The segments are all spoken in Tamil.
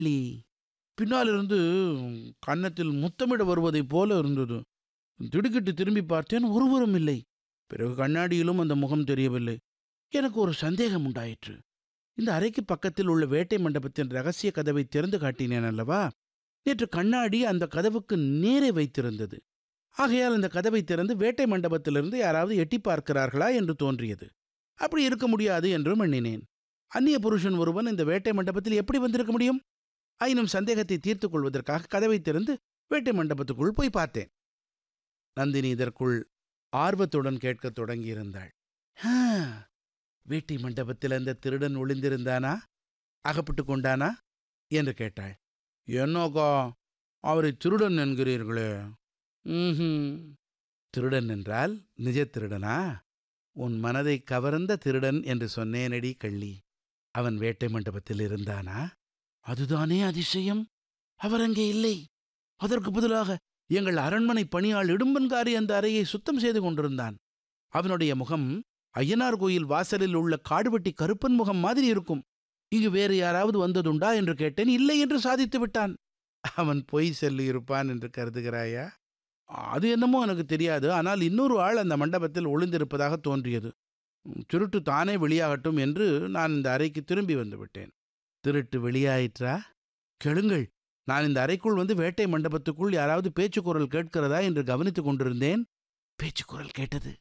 லீ பின்னாலிருந்து கன்னத்தில் முத்தமிட வருவதைப் போல இருந்தது திடுக்கிட்டு திரும்பி பார்த்தேன் ஒருவரும் இல்லை பிறகு கண்ணாடியிலும் அந்த முகம் தெரியவில்லை எனக்கு ஒரு சந்தேகம் உண்டாயிற்று இந்த அறைக்கு பக்கத்தில் உள்ள வேட்டை மண்டபத்தின் ரகசிய கதவை திறந்து காட்டினேன் அல்லவா நேற்று கண்ணாடி அந்த கதவுக்கு நேரே வைத்திருந்தது ஆகையால் அந்த கதவை திறந்து வேட்டை மண்டபத்திலிருந்து யாராவது எட்டி பார்க்கிறார்களா என்று தோன்றியது அப்படி இருக்க முடியாது என்றும் எண்ணினேன் அந்நிய புருஷன் ஒருவன் இந்த வேட்டை மண்டபத்தில் எப்படி வந்திருக்க முடியும் ஆயினும் சந்தேகத்தை தீர்த்துக் கொள்வதற்காக கதவை திறந்து வேட்டை மண்டபத்துக்குள் போய் பார்த்தேன் நந்தினி இதற்குள் ஆர்வத்துடன் கேட்கத் தொடங்கியிருந்தாள் "ஆ, வேட்டை மண்டபத்தில் அந்த திருடன் ஒளிந்திருந்தானா அகப்பட்டு கொண்டானா என்று கேட்டாள் என்னோக்கா அவரை திருடன் என்கிறீர்களே ம்ஹும் திருடன் என்றால் நிஜ திருடனா உன் மனதை கவர்ந்த திருடன் என்று சொன்னேனடி கள்ளி அவன் வேட்டை மண்டபத்தில் இருந்தானா அதுதானே அதிசயம் அவர் அங்கே இல்லை அதற்கு பதிலாக எங்கள் அரண்மனை பணியாள் இடும்பன்காரி அந்த அறையை சுத்தம் செய்து கொண்டிருந்தான் அவனுடைய முகம் ஐயனார் கோயில் வாசலில் உள்ள காடுவெட்டி கருப்பன் முகம் மாதிரி இருக்கும் இங்கு வேறு யாராவது வந்ததுண்டா என்று கேட்டேன் இல்லை என்று சாதித்து விட்டான் அவன் பொய் சொல்லி இருப்பான் என்று கருதுகிறாயா அது என்னமோ எனக்கு தெரியாது ஆனால் இன்னொரு ஆள் அந்த மண்டபத்தில் ஒளிந்திருப்பதாக தோன்றியது திருட்டு தானே வெளியாகட்டும் என்று நான் இந்த அறைக்கு திரும்பி வந்து விட்டேன் திருட்டு வெளியாயிற்றா கெளுங்கள் நான் இந்த அறைக்குள் வந்து வேட்டை மண்டபத்துக்குள் யாராவது பேச்சு குரல் கேட்கிறதா என்று கவனித்துக் கொண்டிருந்தேன் பேச்சு குரல் கேட்டது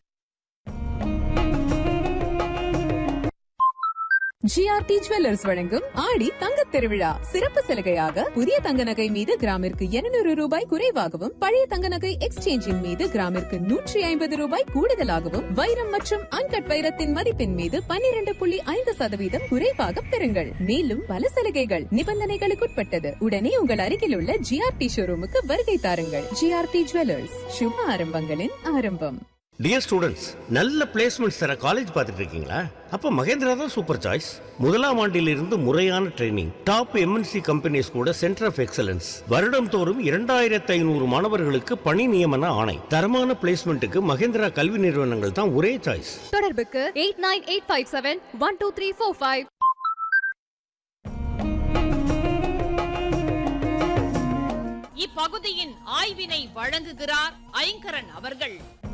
ஜிஆர்டி ஜுவல்லர்ஸ் வழங்கும் ஆடி தங்கத் திருவிழா சிறப்பு சலுகையாக புதிய தங்க நகை மீது கிராமிற்கு 200 ரூபாய் குறைவாகவும் பழைய தங்க நகை எக்ஸ்சேஞ்சின் மீது கிராமிற்கு நூற்றி ஐம்பது ரூபாய் கூடுதலாகவும் வைரம் மற்றும் அன்கட் வைரத்தின் மதிப்பின் மீது 12.5% புள்ளி ஐந்து சதவீதம் குறைவாக பெறுங்கள் மேலும் பல சலுகைகள் நிபந்தனைகளுக்குட்பட்டது உடனே உங்கள் அருகில் உள்ள ஜிஆர்டி ஷோரூமுக்கு வருகை தாருங்கள் ஜிஆர்டி ஜுவல்லர்ஸ் சுப ஆரம்பங்களின் ஆரம்பம் டியர் ஸ்டூடெண்ட்ஸ் நல்ல பிளேஸ்மெண்ட்ஸ் தர காலேஜ் பார்த்துட்டு இருக்கீங்களா அப்போ மகேந்திரா தான் சூப்பர் சாய்ஸ் முதலாம் ஆண்டிலிருந்து முறையான ட்ரைனிங் டாப் எம்என்சி கம்பெனிஸ் கூட சென்டர் ஆஃப் எக்ஸலன்ஸ் வருடம் தோறும் இரண்டாயிரத்து ஐநூறு மாணவர்களுக்கு பணி நியமன ஆணை தரமான பிளேஸ்மெண்ட்டுக்கு மகேந்திரா கல்வி நிறுவனங்கள் தான் ஒரே சாய்ஸ் தொடர்புக்கு eight nine eight five seven one two three four five இப்பகுதியின் ஆய்வினை வழங்குகிறார் ஐங்கரன் அவர்கள்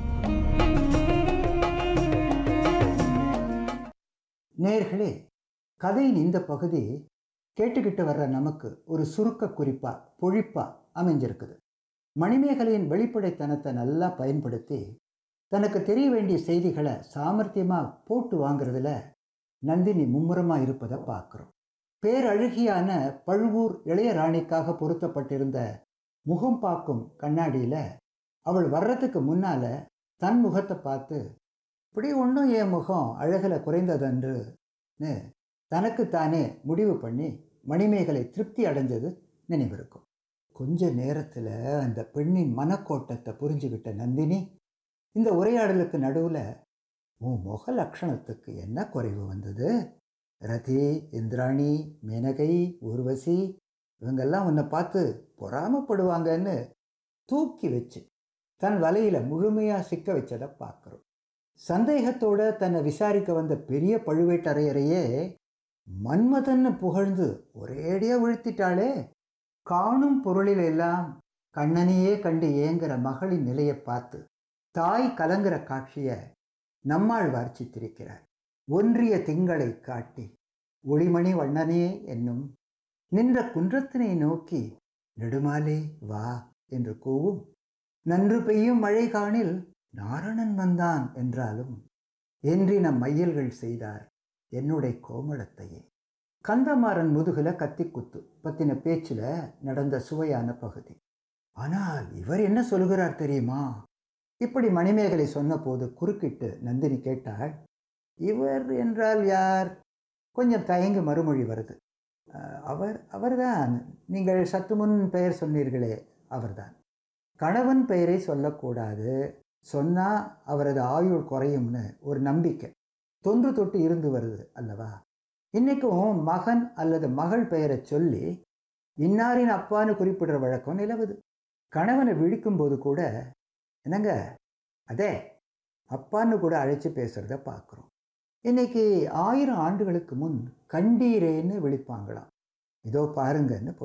நேர்களே கதையின் இந்த பகுதி கேட்டுக்கிட்டு வர்ற நமக்கு ஒரு சுருக்க குறிப்பா பொழிப்பா அமைஞ்சிருக்குது மணிமேகலையின் வெளிப்படைத்தனத்தை நல்லா பயன்படுத்தி தனக்கு தெரிய வேண்டிய செய்திகளை சாமர்த்தியமா போட்டு வாங்குறதுல நந்தினி மும்முரமா இருப்பதை பார்க்குறோம் பேரழகியான பழுவூர் இளையராணிக்காக பொருத்தப்பட்டிருந்த முகம் பார்க்கும் கண்ணாடியில அவள் வர்றதுக்கு முன்னால தன் முகத்தை பார்த்து இப்படி ஒன்றும் என் முகம் அழகில் குறைந்ததென்றுன்னு தனக்குத்தானே முடிவு பண்ணி மணிமேகலை திருப்தி அடைஞ்சது நினைவிருக்கும் கொஞ்ச நேரத்தில் அந்த பெண்ணின் மனக்கோட்டத்தை புரிஞ்சுக்கிட்ட நந்தினி இந்த உரையாடலுக்கு நடுவில் உன் முக லட்சணத்துக்கு என்ன குறைவு வந்தது ரதி இந்திராணி மேனகை ஊர்வசி இவங்கெல்லாம் உன்னை பார்த்து பொறாமப்படுவாங்கன்னு தூக்கி வச்சு தன் வலையில முழுமையா சிக்க வச்சதை பார்க்குறோம் சந்தேகத்தோட தன்னை விசாரிக்க வந்த பெரிய பழுவேட்டரையரையே மன்மதன்னு புகழ்ந்து ஒரேடியா வீழ்த்திட்டாளே காணும் பொருளில் எல்லாம் கண்ணனையே கண்டு ஏங்குற மகளின் நிலையை பார்த்து தாய் கலங்குற காட்சிய நம்மாழ்வார் சித்திரிக்கிறார் ஒன்றிய திங்களை காட்டி ஒளிமணி வண்ணனே என்னும் நின்ற குன்றத்தினை நோக்கி நெடுமாலே வா என்று கூவும் நன்று பெய்யும் மழை காணில் நாரணன் வந்தான் என்றாலும் என்றின மையல்கள் செய்தார் என்னுடைய கோமளத்தையே கந்தமாறன் முதுகுல கத்தி குத்து பத்தின பேச்சுல நடந்த சுவையான பகுதி ஆனால் இவர் என்ன சொல்கிறார் தெரியுமா இப்படி மணிமேகலை சொன்னபோது குறுக்கிட்டு நந்தினி கேட்டாள் இவர் என்றால் யார் கொஞ்சம் தயங்கி மறுமொழி வருது "அஹ், அவர் அவர்தான் நீங்கள் சற்று முன் பெயர் சொன்னீர்களே அவர்தான் கணவன் பெயரை சொல்லக்கூடாது சொன்னா அவரது ஆயுள் குறையும்னு ஒரு நம்பிக்கை தொன்று தொட்டு இருந்து வருது அல்லவா இன்னைக்கும் மகன் அல்லது மகள் பெயரை சொல்லி இன்னாரின் அப்பான்னு குறிப்பிடுற வழக்கம் நிலவுது கணவனை விழிக்கும்போது கூட என்னங்க அதே அப்பான்னு கூட அழைச்சி பேசுறத பார்க்குறோம் இன்னைக்கு ஆயிரம் ஆண்டுகளுக்கு முன் கண்டீரேன்னு விழிப்பாங்களாம் இதோ பாருங்கன்னு